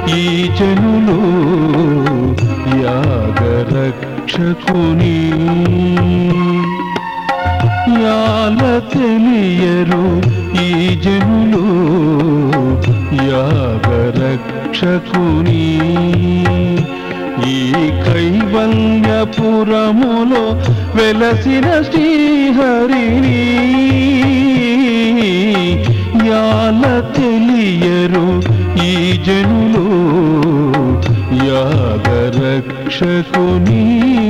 ఈ జనులు యాగరక్షకుని యాల తెలియరు ఈ జనులు యాగరక్షకుని ఈ కైవల్యపురములో వెలసిన శ్రీహరిని యాల తెలియరు ఈ జనులు యాగరక్షకుని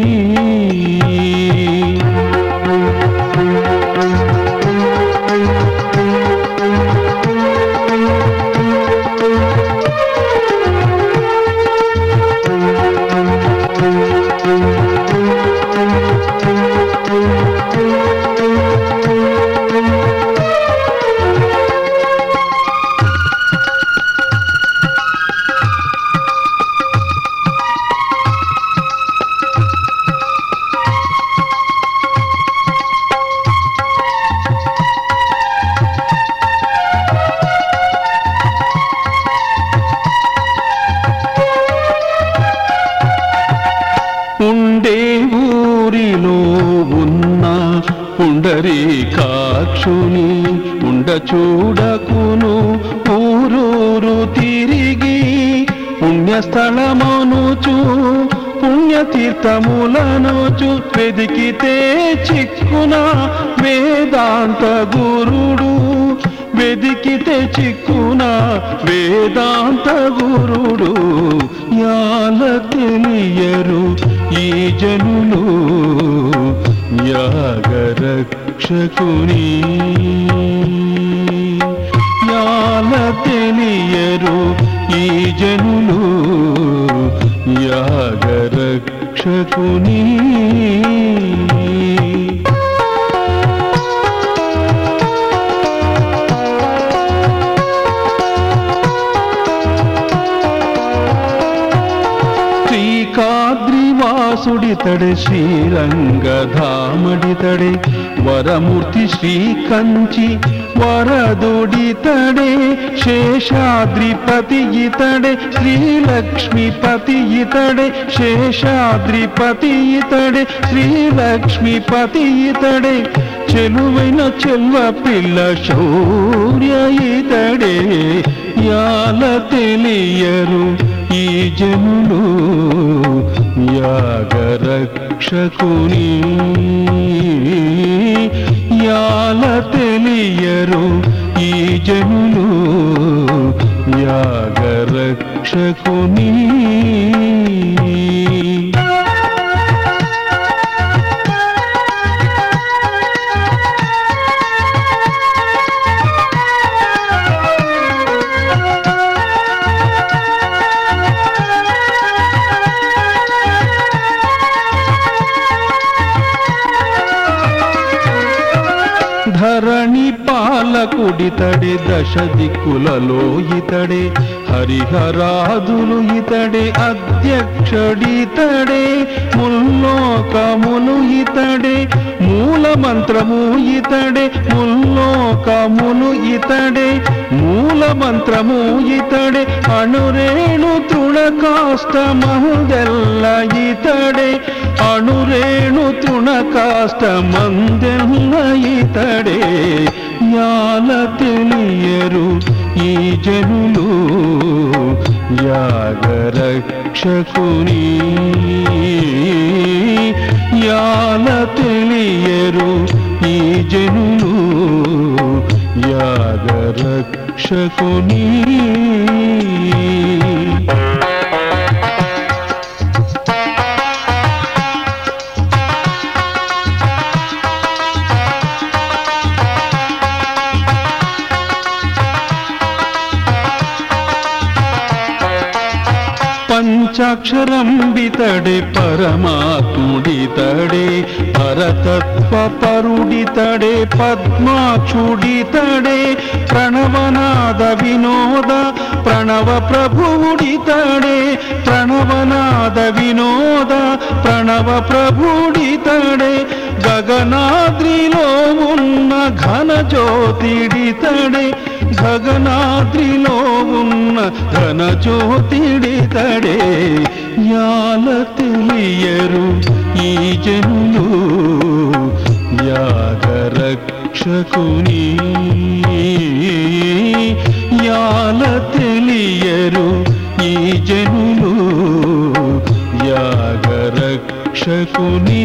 ఉండే ఊరిలో ఉన్న పుండరీకాక్షుని ఉండ చూడకును ఊరూరు తిరిగి పుణ్యస్థలమనుచు పుణ్యతీర్థములనుచు వెదికితే చిక్కున వేదాంత గురుడు వెదికితే చిక్కున వేదాంత గురుడు యాల తెలియరు ఈ జనులు యాగరక్షకుని యాల తెలియరు ఈ జనులు యాగరక్షకుని శ్రీకాద్రివాసుడితడే శ్రీరంగధామడితడే వరమూర్తి శ్రీకంచి వరదుడితడే శేషాద్రిపతి ఇతడే శ్రీలక్ష్మీపతి ఇతడే శేషాద్రిపతి ఇతడే శ్రీలక్ష్మీపతి ఇతడే చెలువైన చెల్వ పిల్ల శౌర్య ఇతడే యాల తెలియరు ఈ జనులు యాగరక్షకుని యాల తెలియరు ఈ జనులు యాగరక్షకుని ధరణి పాలకుడితడే దశ దిక్కులలో ఇతడే హరిహరాదులు ఇతడే అధ్యక్షుడితడే ముల్లోకములు ఇతడే మూల మంత్రము ఇతడే ముల్లోకములు ఇతడే మూల మంత్రము ఇతడే అణురేణు తృణకాష్ట మహదెల్ల ఇతడే అణురేణు తృణకాష్ట మందెల్ల ఇతడే యాల తెలియరు ఈ జనులు యాగరక్షకుని యాల తెలియరు ఈ జనులు యాగరక్షకుని పంచాక్షరం బితడే పరమాత్ముడితడే పరతత్వ పరుడితడే పద్మాక్షుడితడే ప్రణవనాద వినోద ప్రణవ ప్రభువుడితడే ప్రణవనాద వినోద ప్రణవ ప్రభుడితడే గగనాద్రిలో ఉన్న ఘన జ్యోతిడితడే గగనాద్రిలో ఉన్న ఘన జ్యోతిడితడే యాల తెలియరు ఈ జనులు యాగరక్షకుని యాల తెలియరు ఈ జనులు యాగరక్షకుని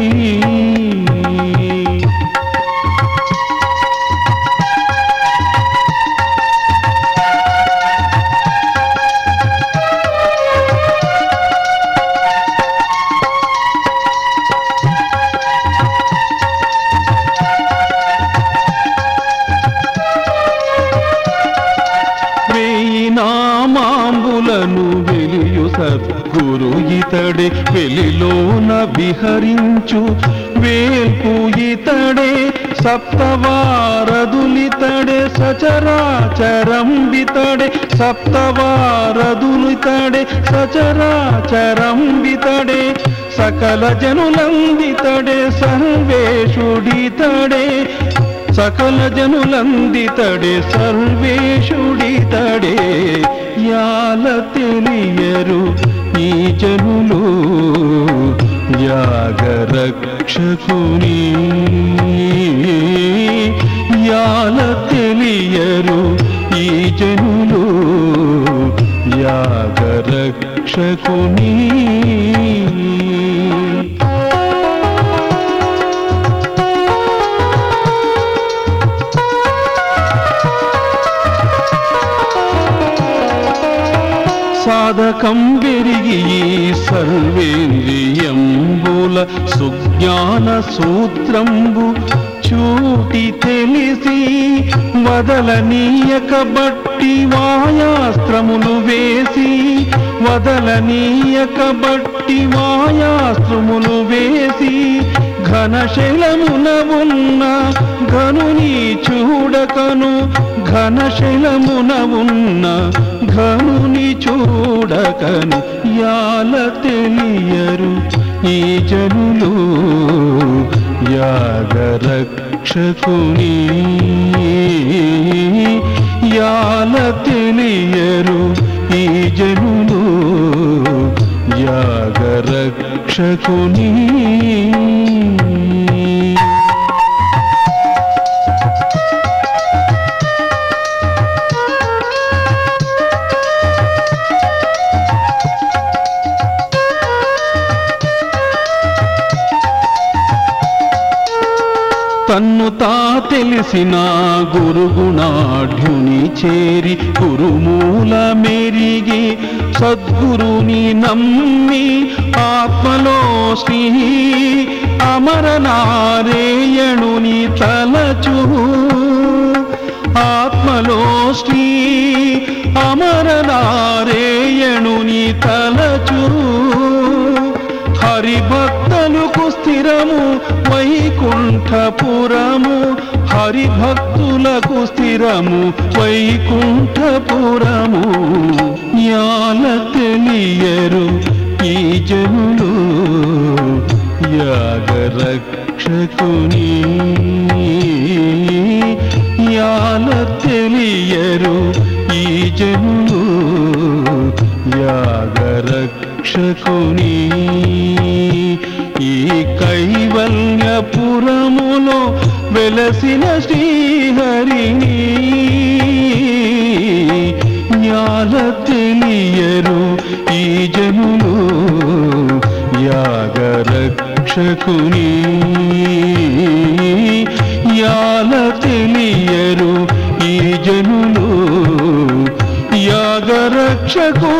వేయి నామాంబులను వెలియు సద్గురు ఇతడే వెలిలోన విహరించు వేల్పు ఇతడే సప్తవారదులితడే సచరాచరంబితడే సప్తవారదులితడే సచరాచరంబితడే సకల జనులందితడే సర్వేషుడితడే సకల జనులందితడే సర్వేషుడితడే యాల తెలియరు ఈ జనులు యాగరక్షకుని యాల తెలియరు ఈ జనులు యాగరక్షకుని సాధకం పెరిగి ఈ సర్వేంద్రియంబుల సుజ్ఞాన సూత్రంబు చూటి తెలిసి వదలనీయక బట్టి వాయాస్త్రములు వేసి వదలనీయక బట్టి వాయాస్త్రములు వేసి ఘనశైలమున ఉన్న ఘనుని చూడకను ఘనశైలమున ఉన్న ఘనుని చూడకను యాల తెలియరు ఈ జనులు యాగరక్షకుని యాల తెలియరు ఈ జనులు యాగరక్షకుని తన్ను తా తెలిసిన గురుగుణాఢ్యుని చేరి గురుమూల మెరిగి సద్గురుని నమ్మి ఆత్మలో శ్రీ అమరనారేయణుని తలచు ఆత్మలో శ్రీ అమరనారేయణుని తలచు హరిభక్తులకు స్థిరము వైకుంఠపురము హరిభక్తులకు స్థిరము వైకుంఠపురము యాల తెలియరు ఈ జనులు యాగరక్షకుని యాల తెలియరు ఈ జనులు యాగరక్షకుని ఈ కైవల్యపురములో వెలసిన శ్రీహరిని జ్ఞాన తెలియరు ఈ జనులు యాగరక్షకుని యాల తెలియరు ఈ జనులు యాగరక్షకుని